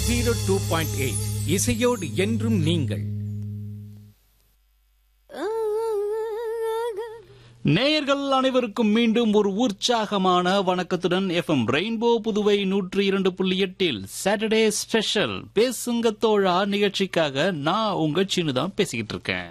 zero two point eight இசையோடு என்றும் நீங்கள் நேயர்கள் அனைவருக்கும் மீண்டும் ஒரு உற்சாகமான வணக்கத்துடன் எஃப்எம் ரெயின்போ புதுவை நூற்றி இரண்டு புள்ளி எட்டில் சாட்டர்டே ஸ்பெஷல் பேசுங்க தோழா நிகழ்ச்சிக்காக நான் உங்க சின்னு தான் பேசிக்கிட்டு இருக்கேன்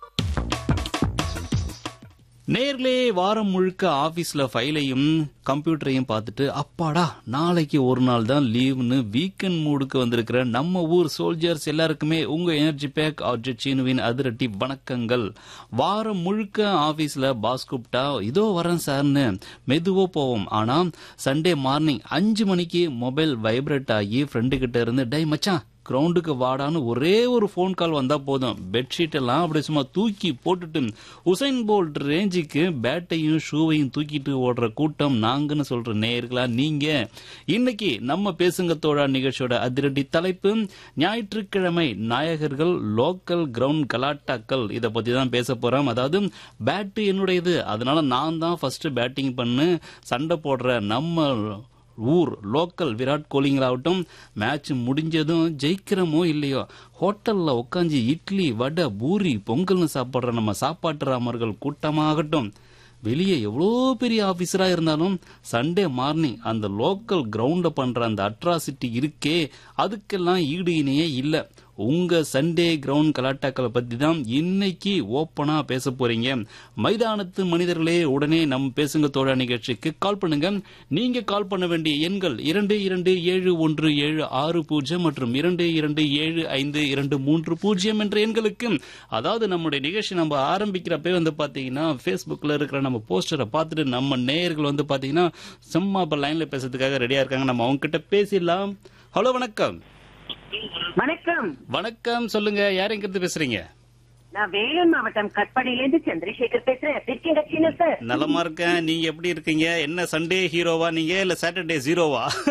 நேர்களே வாரம் முழுக்க ஆபீஸ்ல ஃபைலையும் கம்ப்யூட்டரையும் பார்த்துட்டு அப்பாடா நாளைக்கு ஒரு நாள் தான் லீவ்னு வீக்கெண்ட் மூடுக்கு வந்திருக்கிற நம்ம ஊர் சோல்ஜர்ஸ் எல்லாருக்குமே உங்க எனர்ஜி பேக் ஆர்ஜெட் சீனுவின் அதிரட்டி வணக்கங்கள் வாரம் முழுக்க ஆபீஸ்ல பாஸ் கூப்பிட்டா இதோ வரேன் சார்னு மெதுவோ போவோம் ஆனா சண்டே மார்னிங் அஞ்சு மணிக்கு மொபைல் வைப்ரேட் ஆகி ஃப்ரெண்டு கிட்ட இருந்து டை மச்சான் கிரவுண்டுக்கு வாடான்னு ஒரே ஒரு ஃபோன் கால் வந்தா போதும் பெட்ஷீட் எல்லாம் அப்படி சும்மா தூக்கி போட்டுட்டு உசைன் போல்ட் ரேஞ்சுக்கு பேட்டையும் ஷூவையும் தூக்கிட்டு ஓடுற கூட்டம் நாங்கன்னு சொல்ற நேயர்களா நீங்க இன்னைக்கு நம்ம பேசுங்க தோழா நிகழ்ச்சியோட அதிரடி தலைப்பு ஞாயிற்றுக்கிழமை நாயகர்கள் லோக்கல் கிரவுண்ட் கலாட்டாக்கள் இத பத்தி தான் பேச போறோம் அதாவது பேட்டு என்னுடையது அதனால நான் தான் ஃபர்ஸ்ட் பேட்டிங் பண்ணு சண்டை போடுற நம்ம ஊர் லோக்கல் விராட் கோலிங்களாகட்டும் மேட்ச் முடிஞ்சதும் ஜெயிக்கிறோமோ இல்லையோ ஹோட்டல்ல உட்காந்து இட்லி வடை பூரி பொங்கல்னு சாப்பிடுற நம்ம சாப்பாட்டு ராமர்கள் கூட்டமாகட்டும் வெளியே எவ்வளோ பெரிய ஆபீசரா இருந்தாலும் சண்டே மார்னிங் அந்த லோக்கல் கிரவுண்ட பண்ற அந்த அட்ராசிட்டி இருக்கே அதுக்கெல்லாம் ஈடு இணையே இல்ல உங்க சண்டே கிரவுண்ட் கலாட்டாக்களை பத்தி தான் இன்னைக்கு ஓப்பனா பேச போறீங்க மைதானத்து மனிதர்களே உடனே நம் பேசுங்க தோழா நிகழ்ச்சிக்கு கால் பண்ணுங்க நீங்க கால் பண்ண வேண்டிய எண்கள் இரண்டு இரண்டு ஏழு ஒன்று ஏழு ஆறு பூஜ்ஜியம் மற்றும் இரண்டு இரண்டு ஏழு ஐந்து இரண்டு மூன்று பூஜ்ஜியம் என்ற எண்களுக்கு அதாவது நம்முடைய நிகழ்ச்சி நம்ம ஆரம்பிக்கிறப்பே வந்து பாத்தீங்கன்னா Facebookல இருக்கிற நம்ம போஸ்டரை பார்த்துட்டு நம்ம நேயர்கள் வந்து பாத்தீங்கன்னா சும்மா இப்ப லைன்ல பேசுறதுக்காக ரெடியா இருக்காங்க நம்ம அவங்க கிட்ட பேசிடலாம் ஹலோ வணக்கம் வணக்கம் வணக்கம் சொல்லுங்க யார் எங்கிருந்து பேசுறீங்க நான் வேலூர் மாவட்டம் கட்பாடியிலேருந்து சந்திரசேகர் பேசுறேன் எப்படி இருக்கீங்க சீனு சார் நலமா இருக்கேன் நீங்க எப்படி இருக்கீங்க என்ன சண்டே ஹீரோவா நீங்க இல்ல சாட்டர்டே ஜீரோவா